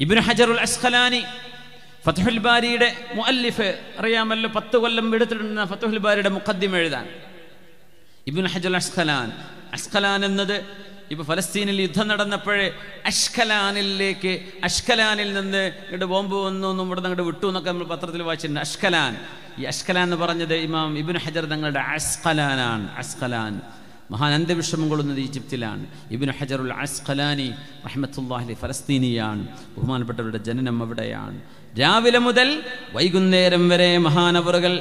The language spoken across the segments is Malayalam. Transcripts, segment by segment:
ഇബ്നു ഹജറുൽ അസ്ഖലാനി ഫത്തുഹുൽ ബാരിയുടെ മുഅല്ലിഫ് അറിയാമല്ലോ പത്ത് കൊല്ലം എടുത്തിട്ടുണ്ടെന്ന ഫത്തുഹുൽ ബാരിയുടെ മുഖദ്ദിം എഴുതാൻ ഇബ്നു ഹജർ അസ്ഖലാൻ അസ്ഖലാൻ എന്നത് ഇപ്പൊ ഫലസ്തീനിൽ യുദ്ധം നടന്നപ്പോഴേ അഷ്കലാനിലേക്ക് അഷ്കലാനിൽ നിന്ന് ഇങ്ങോട്ട് ബോംബ് വന്നു എന്നും ഇവിടെ നിന്ന് വിട്ടു എന്നൊക്കെ നമ്മൾ പത്രത്തിൽ വായിച്ചിട്ടുണ്ട് അഷ്കലാൻ ഈ അഷ്കലാൻ എന്ന് പറഞ്ഞത് ഇമാം ഇബ്നു ഹജർ തങ്ങളുടെ അസ്ഖലാനാണ് അസ്ഖലാൻ മഹാൻ അന്ത്യവിഷമം കൊള്ളുന്നത് ഈജിപ്തിലാണ് ഇബ്നു ഹജറുൽ അസ്ഖലാനി റഹ്മത്തുല്ലാഹി ഫലസ്തീനിയാണ് ബഹുമാനപ്പെട്ടവരുടെ ജനനം അവിടെയാണ് രാവിലെ മുതൽ വൈകുന്നേരം വരെ മഹാനവറുകൾ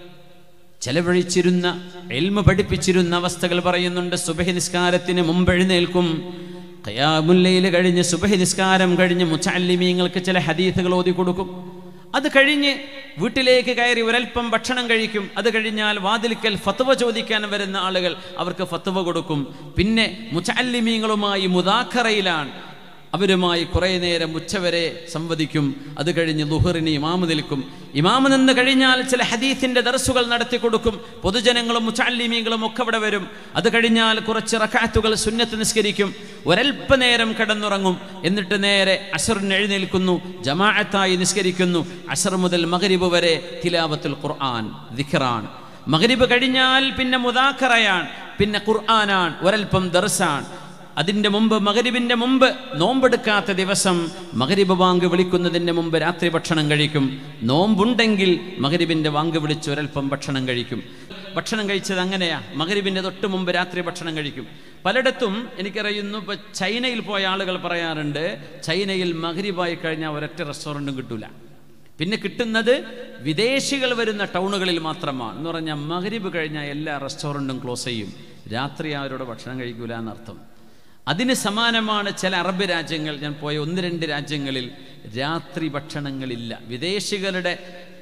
ചെലവഴിച്ചിരുന്ന എൽമ പഠിപ്പിച്ചിരുന്ന അവസ്ഥകൾ പറയുന്നുണ്ട് സുബഹി നിസ്കാരത്തിന് മുമ്പ് എഴുന്നേൽക്കും ഖയാമുല്ലയിൽ കഴിഞ്ഞ് സുബഹി നിസ്കാരം കഴിഞ്ഞ് മുച്ചാലിമീങ്ങൾക്ക് ചില ഹദീസുകൾ ഓതി കൊടുക്കും അത് കഴിഞ്ഞ് വീട്ടിലേക്ക് കയറി ഒരൽപ്പം ഭക്ഷണം കഴിക്കും അത് കഴിഞ്ഞാൽ വാതിൽക്കൽ ഫത്വ ചോദിക്കാൻ വരുന്ന ആളുകൾ അവർക്ക് ഫത്വ കൊടുക്കും പിന്നെ മുച്ചാലിമീങ്ങളുമായി മുദാഖറയിലാണ് അവരുമായി കുറേ നേരം ഉച്ചവരെ സംവദിക്കും അത് കഴിഞ്ഞ് ലുഹറിന് ഇമാമ് നിൽക്കും ഇമാമ് നിന്ന് കഴിഞ്ഞാൽ ചില ഹദീസിന്റെ ദർസുകൾ നടത്തി കൊടുക്കും പൊതുജനങ്ങളും മുച്ചാലിമീങ്ങളും ഒക്കെ അവിടെ വരും അത് കഴിഞ്ഞാൽ കുറച്ച് റക്കാത്തുകൾ സുന്നത്ത് നിസ്കരിക്കും ഒരൽപ്പനേരം കിടന്നുറങ്ങും എന്നിട്ട് നേരെ അസറിന് എഴുന്നേൽക്കുന്നു ജമാഅത്തായി നിസ്കരിക്കുന്നു അസർ മുതൽ മകരിബ് വരെ തിലാവത്തുൽ ഖുർആൻ ദിഖറാണ് മകരിബ് കഴിഞ്ഞാൽ പിന്നെ മുദാഖറയാണ് പിന്നെ ഖുർആനാണ് ഒരൽപ്പം ദർസാണ് അതിൻ്റെ മുമ്പ് മകരിബിൻ്റെ മുമ്പ് നോമ്പെടുക്കാത്ത ദിവസം മകരിബ് വാങ്ക് വിളിക്കുന്നതിൻ്റെ മുമ്പ് രാത്രി ഭക്ഷണം കഴിക്കും നോമ്പുണ്ടെങ്കിൽ മകരിബിൻ്റെ വാങ്ക് വിളിച്ച് ഒരൽപ്പം ഭക്ഷണം കഴിക്കും ഭക്ഷണം കഴിച്ചത് അങ്ങനെയാ മകരിബിൻ്റെ തൊട്ട് മുമ്പ് രാത്രി ഭക്ഷണം കഴിക്കും പലയിടത്തും എനിക്കറിയുന്നു ഇപ്പോൾ ചൈനയിൽ പോയ ആളുകൾ പറയാറുണ്ട് ചൈനയിൽ മകരിബായി കഴിഞ്ഞാൽ ഒരൊറ്റ റെസ്റ്റോറൻറ്റും കിട്ടൂല പിന്നെ കിട്ടുന്നത് വിദേശികൾ വരുന്ന ടൗണുകളിൽ മാത്രമാണ് എന്ന് പറഞ്ഞാൽ മകരിബ് കഴിഞ്ഞാൽ എല്ലാ റെസ്റ്റോറൻറ്റും ക്ലോസ് ചെയ്യും രാത്രി അവരോട് ഭക്ഷണം കഴിക്കൂല എന്നർത്ഥം അതിന് സമാനമാണ് ചില അറബ് രാജ്യങ്ങൾ ഞാൻ പോയ ഒന്ന് രണ്ട് രാജ്യങ്ങളിൽ രാത്രി ഭക്ഷണങ്ങളില്ല വിദേശികളുടെ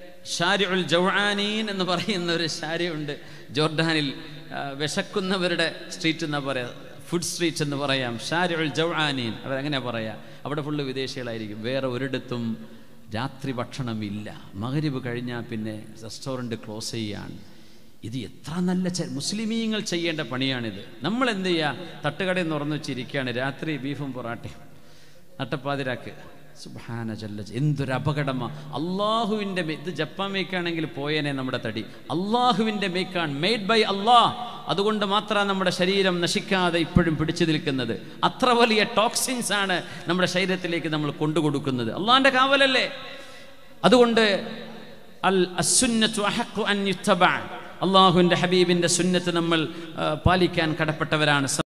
ഷാരിഉൽ ജൗആനീൻ എന്ന് പറയുന്ന ഒരു ഷാരിയുണ്ട് ജോർഡാനിൽ ആ, വിശക്കുന്നവരുടെ സ്ട്രീറ്റ് എന്നാ പറയാ ഫുഡ് സ്ട്രീറ്റ് എന്ന് പറയാം ഷാരിഉൽ ജൗആനീൻ അവരങ്ങനെ പറയാ അവിടെ ഫുള്ള് വിദേശികളായിരിക്കും വേറെ ഒരിടത്തും രാത്രി ഭക്ഷണമില്ല മകരിബ് കഴിഞ്ഞാൽ പിന്നെ റെസ്റ്റോറൻറ്റ് ക്ലോസ് ചെയ്യാണ് ഇത് എത്ര നല്ല ചെ- മുസ്ലിമീങ്ങൾ ചെയ്യേണ്ട പണിയാണിത് നമ്മൾ എന്ത് ചെയ്യുക തട്ടുകടയിൽ തുറന്നു വെച്ചിരിക്കുകയാണ് രാത്രി ബീഫും പൊറാട്ടയും നട്ടപ്പാതിരാക്ക് സുബാന ജല്ല എന്തൊരു അപകടമാ അള്ളാഹുവിൻ്റെ മേ- ഇത് ജപ്പാൻ മേക്കാണെങ്കിൽ പോയേനെ നമ്മുടെ തടി അള്ളാഹുവിൻ്റെ മേക്കാണ് മെയ്ഡ് ബൈ അള്ളാഹ് അതുകൊണ്ട് മാത്രമാണ് നമ്മുടെ ശരീരം നശിക്കാതെ ഇപ്പോഴും പിടിച്ചു നിൽക്കുന്നത് അത്ര വലിയ ടോക്സിൻസ് ആണ് നമ്മുടെ ശരീരത്തിലേക്ക് നമ്മൾ കൊണ്ടുകൊടുക്കുന്നത് അള്ളാഹിൻ്റെ കാവലല്ലേ അതുകൊണ്ട് അൽ അസുന്നത്തു അഹഖു അൻ യുത്തബഅ അള്ളാഹുവിൻ്റെ ഹബീബിൻ്റെ സുന്നത്ത് നമ്മൾ ആ, പാലിക്കാൻ കടപ്പെട്ടവരാണ്